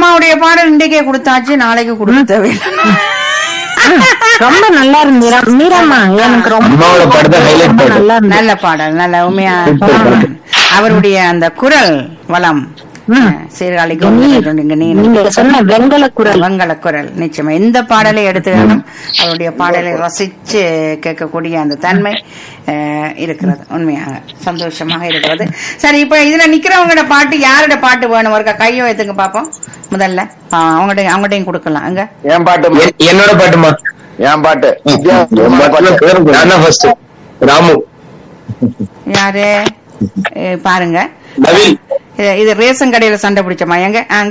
அம்மாவுடைய பாடல் இன்றைக்கே கொடுத்தாச்சு நாளைக்கு கொடுக்க தேவையில்லை ரொம்ப நல்லா இருந்து மீரா மீராமா எனக்கு ரொம்ப அம்மாவோட படத்தை highlight ரொம்ப பண்ணு. நல்லா இருந்து நல்ல பாடல் நல்ல உண்மையா Super பாடல். அவருடைய அந்த குரல் வளம் ம். சீர்காழிக்கு நீ- நீங்க நீ நீங்க சொன்ன வெங்கல குரல் வங்கள குரல் நிச்சயமா எந்த பாடலை எடுத்துக்காலும் அவருடைய பாடலை ரசிச்சு கேட்கக்கூடிய அந்த தன்மை அஹ், இருக்கிறது உண்மையாக சந்தோஷமாக இருக்கிறது சரி இப்ப இதுல நிக்கிறவங்களோட பாட்டு யாரோட பாட்டு வேணும் ஒருக்கா கையை வைத்துங்க பாப்போம் முதல்ல ஆ, அவங்ககிட்ட அவங்ககிட்டயும் கொடுக்கலாம் அங்க என் பாட்டு என்- என்னோட பாட்டுமா என் பாட்டு நான் தான் ஃபர்ஸ்ட் ராமு யாரு அஹ், பாருங்க நவீன் இது- இது ரேஷன் கடையில சண்டை பிடிச்சமா எங்க அங்க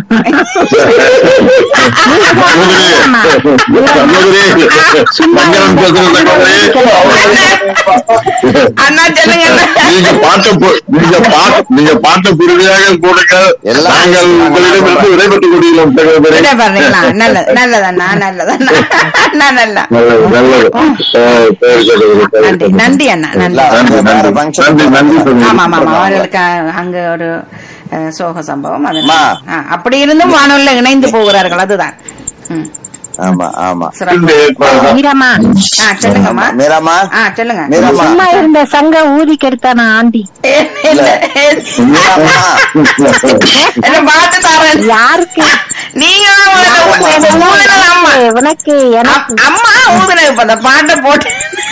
அண்ணா சொல்லுங்க நீங்க பாட்டை பு- நீங்க பாட்டு நீங்க பாட்டை புரிமையாக போடுங்க எல்லாம் நாங்கள் உங்களிடமிருந்து விடைபெற்றுக் கொள்கிறோம் சகோதரி. இதை பாருங்களா நல்லது நல்லதண்ணா நல்லதண்ணா அண்ணா நல்லா நல்லது நல்லது அஹ் சரி, சகோதரி, சரி, நன்றி சரி. நன்றி அண்ணா நன்றி எல்லாம் நன்றி, வேற நன்றி. function நன்றி, நன்றி, சகோதரி. ஆமா ஆமா ஆமா அவர்களுக்கு அ- அங்க ஒரு அஹ், சோக சம்பவம் அது அம்மா. ஆ, அப்படி இருந்தும் வானொலியில இணைந்து போகிறார்கள் அதுதான் ம், ஆமா ஆமா சிறப்பு மீராமா ஆ சொல்லுங்கம்மா மீராமா ஆ சொல்லுங்க மீராமா சும்மா இருந்த சங்க ஊதி கெடுத்தானா ஆண்டி இல்ல, மீராமா என்ன பார்த்து தரேன் யாருக்கு நீங்க தான் ஊதுன- ஊதுனது அம்மா உனக்கு எனக்கு அம்- அம்மா ஊதுனது இப்ப அந்த பாட்டை போட்டு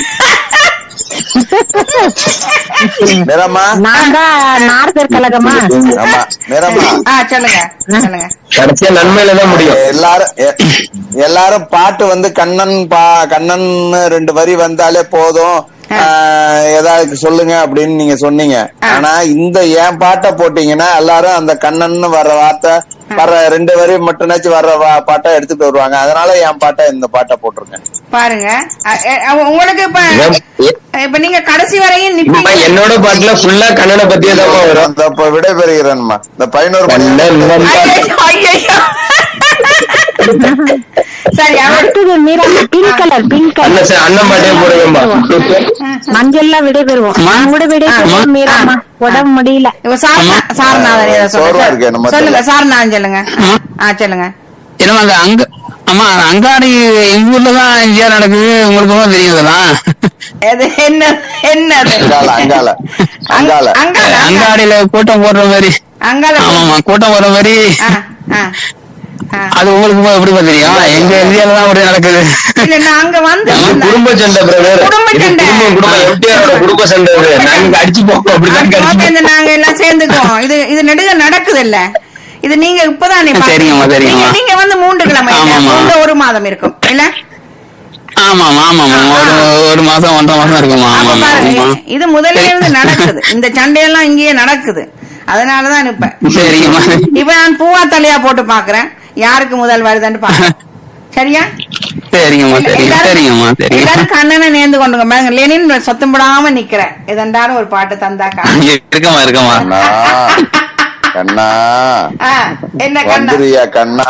மீராமா நான் தான் நாரதர் கழகமா ஆமா மீராமா ஆ சொல்லுங்க சொல்லுங்க கடைசியா நன்மையில தான் முடியும் எல்லாரும் எ- எல்லாரும் பாட்டு வந்து கண்ணன் பா கண்ணன் ரெண்டு வரி வந்தாலே போதும் ஆஹ், ஏதாவது சொல்லுங்க அப்படின்னு நீங்க சொன்னீங்க ஆனா இந்த என் பாட்டை போட்டீங்கன்னா எல்லாரும் அந்த கண்ணன் வர்ற வார்த்தை வர்ற ரெண்டு வரி மட்டும்னாச்சும் வர்ற வா- பாட்டை எடுத்துட்டு வருவாங்க அதனால என் பாட்டை இந்த பாட்டை போட்டிருக்கேன் பாருங்க அ- எ- அவ- உங்களுக்கு இப்ப இப்ப நீங்க கடைசி வரையும் இப்ப நிப்பீங்க என்னோட பாட்டுல ஃபுல்லா கண்ணனை பத்தியே தான் வரும் இந்த இப்ப விடைபெறுகிறேன்மா இந்த பதினோரு மணி கண்ணன் வந்தான். ஐயையோ, ஐயையோ. சரி அவர் அடுத்தது மீராமா பிங்க் கலர் பிங்க் அண்ணன் கலர் சரி, அண்ணன் பாட்டே போடுவேன்பா மஞ்சள்லாம் விடைபெறுவோம் நான் கூட விடைபெறுவோம் மீராமா உடம்பு முடியல இவ சார் சாரநாதன் ஏதோ சோர்வா இருக்கு சொல்லுங்க நம்ம சொல்லுங்க சாரநாதன் சொல்லுங்க ஆ சொல்லுங்க என்னமா அந்த அங்க ஆமா அங்காடி எங்க ஊர்ல தான் இந்தியா நடக்குது உங்களுக்கு தான் தெரியும் இதெல்லாம் எது என்ன என்னது அங்கால அங்கால அங்கால அங்கால அங்காடியில கூட்டம் போடுற மாதிரி அங்கால ஆமாமா கூட்டம் போடுற மாதிரி ஆ, ஆ, ஆ. அது உங்களுக்கு எப்படிப்பா தெரியும் எங்க இந்தியால தான் அப்படி நடக்குது இல்ல நான் அங்க வந்து இது குடும்ப சண்டை பிரதர் குடும்ப இது சண்டை. குடும்பம் குடும்பம் எம்டிஆரோட குடும்ப சண்டை இது நாங்க அடிச்சு போக்கோம் அப்படிதான் அப்ப அடிச்சு இந்த நாங்க எல்லாம் சேர்ந்துக்குவோம் இது இது நெடுக நடக்குது இல்ல இது நீங்க இப்பதானே பாத்தீங்க. தெரியுமா, தெரியுமா. நீங்க- நீங்க வந்து மூன்று கிழமை இல்ல, ஆமாமா. மூன்று ஒரு மாதம் இருக்கும் இல்ல ஆமாமா ஆமாமா ஒரு ஒரு மாசம் ஒன்றரை மாசம் இருக்குமா அப்ப ஆமா பாருங்க ஆமா இது முதல்ல இருந்து நடக்குது இந்த சண்டையெல்லாம் இங்கேயே நடக்குது அதனாலதான் இப்ப சரிங்கம்மா இப்ப நான் பூவா தலையா போட்டு பாக்குறேன் யாருக்கு முதல் வருதுன்னு பாக்குறேன் சரியா சரிங்கம்மா சரிங்க எல்லாரும்- சரிங்கம்மா சரிங்க எல்லாரும் கண்ணனை நேர்ந்து கொண்டுங்க பாருங்க லெனின் சத்தம் போடாம நிக்கிறேன் இதெண்டாலும் ஒரு பாட்டு தந்தாக்கா இருக்கமா இருக்கமா கண்ணா கண்ணா ஆ, என்ன கண்ணா வந்துருயா கண்ணா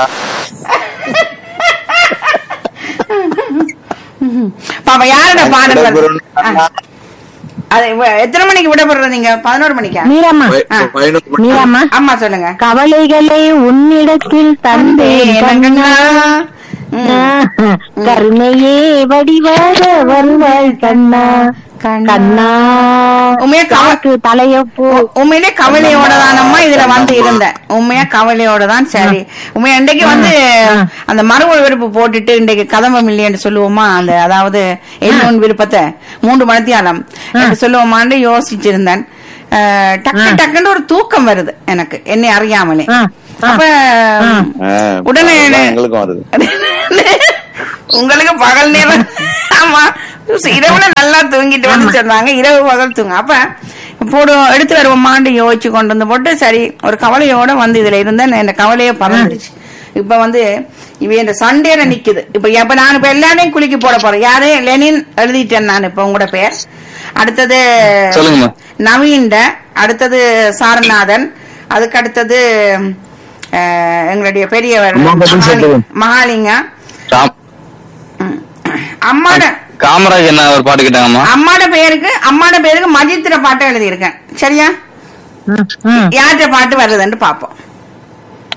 பாப்பா யாரோட பாடல் வருது? விடைபெறும் கண்ணா. ஆ. அது இவ- எத்தனை மணிக்கு விடப்படுற நீங்க பதினோரு மணிக்கா மீராமா ஆ. பதினோரு மணி. மீராமா அம்மா சொல்லுங்க கவலைகளை உன்னிடத்தில் தந்தேன் கண்ணா ம். கருணையே வடிவாக வருவாய் கண்ணா கண்ணா உண்மையா கவ- காக்கு தலைய போ உண்மையிலே கவலையோட தானம்மா இதுல வந்து இருந்தேன் உண்மையா கவலையோட தான் சரி உண்மையா இன்றைக்கு வந்து அந்த மறுவ விருப்பு போட்டுட்டு இன்றைக்கு கதம்பம் இல்லையென்று சொல்லுவோமா அந்த அதாவது எல்லோன் விருப்பத்தை மூன்று மணித்தியாலம் என்று சொல்லுவோமான்னு யோசிச்சிருந்தேன் அஹ், டக்கு டக்குன்னு ஒரு தூக்கம் வருது எனக்கு என்னை அறியாமலே ஆ, ஆ, அப்ப ஆ, உடனே அதுதான் எங்களுக்கும் வருது உங்களுக்கு பகல் நேரம் ஆமா இரவுல நல்லா தூங்கிட்டு வந்து சொன்னாங்க இரவு பகல் தூங்க அப்ப போடு எடுத்து வருவோமான்னு யோசிச்சு கொண்டு வந்து போட்டு சரி ஒரு கவலையோட வந்து இதுல இருந்தேன் இந்த கவலையே பறந்துடுச்சு இப்ப வந்து இவ இந்த சண்டேல நிக்குது இப்ப எப்ப நான் இப்ப எல்லாரையும் குளிக்க போட போறேன் யாரு லெனின் எழுதிட்டேன் நான் இப்ப உங்களோட பேர் அடுத்தது சொல்லுங்கம்மா. நவீன்ட அடுத்தது சாரநாதன் அதுக்கு அடுத்தது அஹ், எங்களுடைய பெரியவர் அம்மா பத்தி சொல்லுங்க. மகாலிங்க காம்- அம்மாட காமராஜ் என்ன ஒரு பாட்டு கேட்டாங்கம்மா அம்மாட பேருக்கு அம்மாட பேருக்கு மஜித்திர பாட்டு எழுதியிருக்கேன் சரியா ம், ம். யார்கிட்ட பாட்டு வருதுன்னு பாப்போம்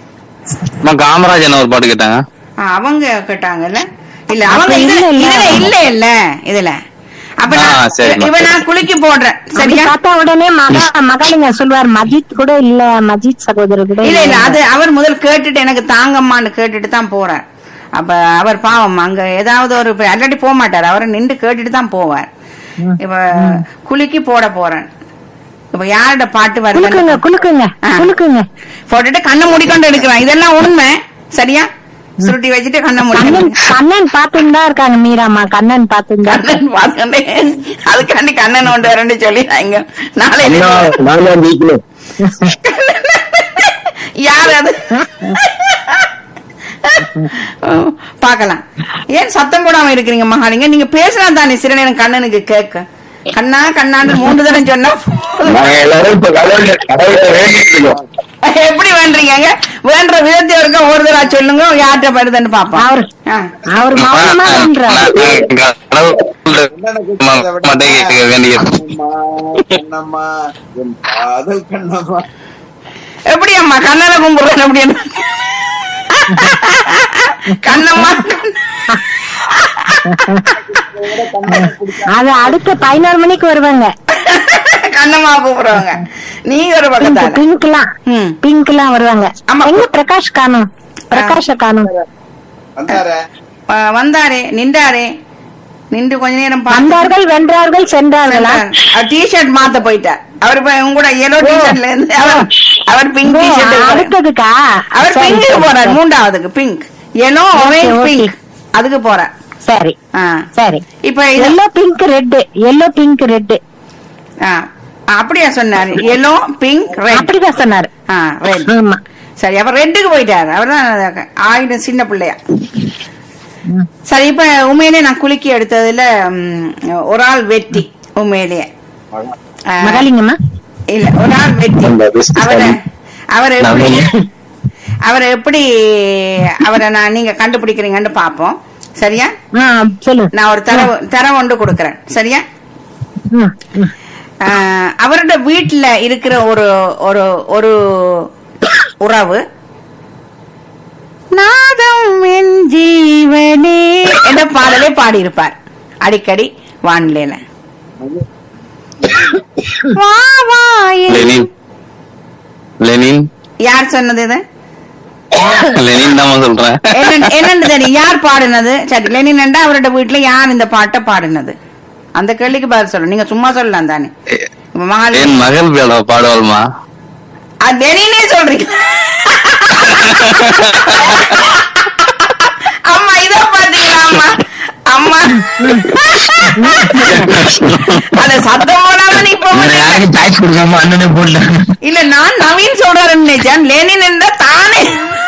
அம்மா காமராஜன் ஒரு பாட்டு கேட்டாங்க ஆ, அவங்க கேட்டாங்கல்ல இல்ல அவங்க அப்ப இதுல இல்ல, இல்ல. இதுல இல்ல இல்ல இதுல அப்ப ஆ, நான் சரிம்மா. இவ நான் குலுக்கி போடுறேன் அப்படி சரியா பார்த்தா உடனே மகா மகாலிங்க சொல்வார் மஜித் கூட இல்ல மஜித் சகோதரர் கூட இல்ல இல்ல அது அவர் முதல் கேட்டுட்டு எனக்கு தாங்கம்மான்னு கேட்டுட்டு தான் போறார் அப்ப அவர் பாவம் அங்க ஏதாவது ஒரு அல்லாட்டி போக மாட்டார் அவரை நின்று கேட்டுட்டு தான் போவார் இப்ப குலுக்கி போட போறேன் இப்ப யாரோட பாட்டு குலுக்குங்க வருது குலுக்குங்க ஆ. குலுக்குங்க போட்டுட்டு கண்ணை மூடிக்கொண்டு எடுக்கிறேன் இதெல்லாம் உண்மை சரியா சுருட்டி வச்சுட்டு கண்ணை கண்ணன் மூடிக்கொண்டு கண்ணன் பாத்துன்னு தான் இருக்காங்க மீராமா கண்ணன் பாத்துன்னு தான் கண்ணன் பார்த்துட்டேன் அதுக்காண்டி கண்ணன் ஒன்று வரேன்னு சொல்லி இங்க நாளையில நான் தான் வீட்டுல யார் அது பார்க்கலாம் ஏன் சத்தம் போடாம இருக்கிறீங்க மகாலிங்க நீங்க பேசினா தானே சில நேரம் கண்ணனுக்கு கேட்க கண்ணா கண்ணான்னு மூன்று தடவை சொன்னா போதும். நாங்க எல்லாரும் இப்ப கடவுள கடவுளை வேண்டிட்டு இருக்கோம் எப்படி வேண்டீங்க வேண்ட விதத்தை இருக்க ஒரு தடவை சொல்லுங்க யார்கிட்ட படுதுன்னு பாப்போம் அவர் ஆ. அவர் மௌனமா பண்றாரு மட்டை கேட்க வேண்டியது கண்ணம்மா என் காதல் கண்ணம்மா எப்படி அம்மா கண்ணனை கும்பிடுறேன் அப்படின்னு கண்ணம்மா அது அடுத்த பதினோரு மணிக்கு வருவாங்க கண்ணம்மா கூப்பிடுவாங்க நீங்க ஒரு பக்கத்தால பிங்க்லாம் ம். பிங்க்லாம் வருவாங்க ஆமா. எங்க பிரகாஷ் காணும் பிரகாஷ காணும் வந்தாரே வ- வந்தாரே நின்றாரே நின்று கொஞ்ச நேரம் பார்த்து- வந்தார்கள் வென்றார்கள் சென்றார்களா டிஷர்ட் மாத்த போயிட்டார் அவர் இப்ப உங்க கூட yellow டிஷர்ட்ல இருந்து அவர் அவர் பிங்க் ஓ, டிஷர்ட் அடுத்ததுக்கா அவர் சரி, பிங்க்கு சரி, போறார் சரி. மூன்றாவதுக்கு pink yellow orange okay. Pink அதுக்கு போறார் சரி ஆ. சரி இப்ப இது- yellow pink red yellow pink red ஆ, அப்படியா சொன்னாரு எல்லோ பிங்க் ரெட் அப்படிதான் சொன்னாரு ஆ ரெட் ஆமா சரி அப்ப ரெட்டுக்கு போயிட்டாரு அவர்தான் ஆயிரம் சின்ன பிள்ளையா சரி இப்ப உண்மையிலே நான் குலுக்கி எடுத்ததுல ம், ஒரு ஆள் வெற்றி உண்மையிலேயே ஆ, மகாலிங்கம்மா இல்ல ஒரு ஆள் வெற்றி அந்த best அவரை friend. அவர் எப்படி நம்ம- அவரை எப்படி அவரை நான் நீங்க கண்டுபிடிக்கிறீங்கன்னு பாப்போம் சரியா ஆ, சொல்லு நான் ஒரு தர தர ஒன்று கொடுக்கறேன் சரியா ம், ம். ஆஹ் அவரோட வீட்டுல இருக்கிற ஒரு ஒரு ஒரு உறவு நாதம் என் ஜீவனே என்ற பாடலை பாடியிருப்பார் அடிக்கடி வானிலையில வா வா என்- லெனின் லெனின் யார் சொன்னது இது லெனின் தான் சொல்றேன் என்ன- என்னன்னு தெரியும் யார் பாடினது சரி லெனின் அவரோட வீட்டுல யார் இந்த பாட்டை பாடினது அந்த கேள்விக்கு பதில் சொல்லணும் நீங்க சும்மா சொல்லலாம் தானே இப்ப மகாலி என் மகள் பேட பாடுவாள்மா அது லெனினே சொல்றீங்க அம்மா இத பாத்தீங்களா அம்மா அம்மா அத சத்தம் போடாம நீ இப்ப வந்து- யாருக்கும் சாய்ஸ் கொடுக்காம அண்ணனே போடல இல்ல நான் நவீன் சொல்றாருன்னு நினைச்சேன் லெனின் என்றா தானே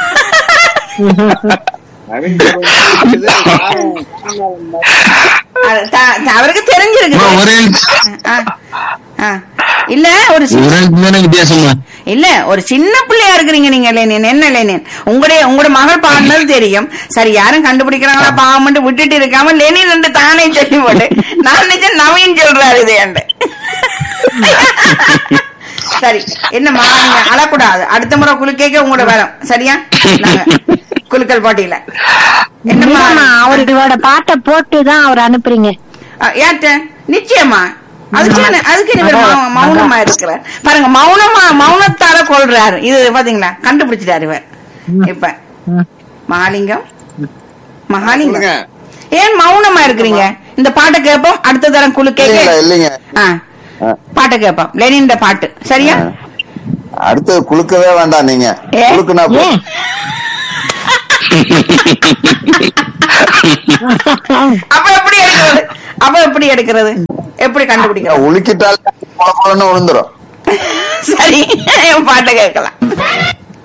நவீன் சொல்றது யாரும் அது த- த- அவருக்கு தெரிஞ்சிருக்கு ஒரே ஆ, ஆ. இல்ல ஒரு சி- ஒரே தானே வித்தியாசமா இல்ல ஒரு சின்ன பிள்ளையா இருக்கிறீங்க நீங்க லேனின் என்ன லேனின் உங்களுடைய உங்களுடைய மகள் பாடினது தெரியும் சரி யாரும் கண்டுபிடிக்கிறாங்களா பாவம் விட்டுட்டு இருக்காம லெனின் என்று தானே சொல்லி போட்டு நான் நினைச்சேன் நவீன் சொல்றாரு இது என்று சரி என்னம்மா நீங்க அழக்கூடாது அடுத்த முறை குலுக்கேக்க உங்களோட வரோம் சரியா நாங்க குலுக்கல் போட்டியில என்னம்மா இல்லம்மா, அவரோட பாட்டை போட்டு தான் அவர் அனுப்புறீங்க ஏட்ட நிச்சயமா அதுக்கு என்ன- அதுக்கு என்ன இவர் மௌ- மௌனமா இருக்கிறார் பாருங்க மௌனமா மௌனத்தால கொள்றாரு இது பாத்தீங்களா கண்டுபிடிச்சிட்டாரு இவர் இப்ப மகாலிங்கம் சொல்லுங்க மகாலிங்கம் ஏன் மௌனமா இருக்கிறீங்க இந்த பாட்டை கேட்போம் அடுத்த தரம் குழு இல்ல கேட்க இல்லைங்க ஆ, ஆ. பாட்டை கேட்போம் லெனின் பாட்டு சரியா அடுத்து குளுக்கவே வேண்டாம் நீங்க ஏன்? குளுக்குனா போ- ஏன் அப்ப எப்படி எடுக்கிறது அப்ப எப்படி எடுக்கிறது எப்படி கண்டுபிடிக்கிறது உலுக்கிட்டாலே பொல பொலன்னு விழுந்துரும் சரி பாட்டை கேட்கலாம்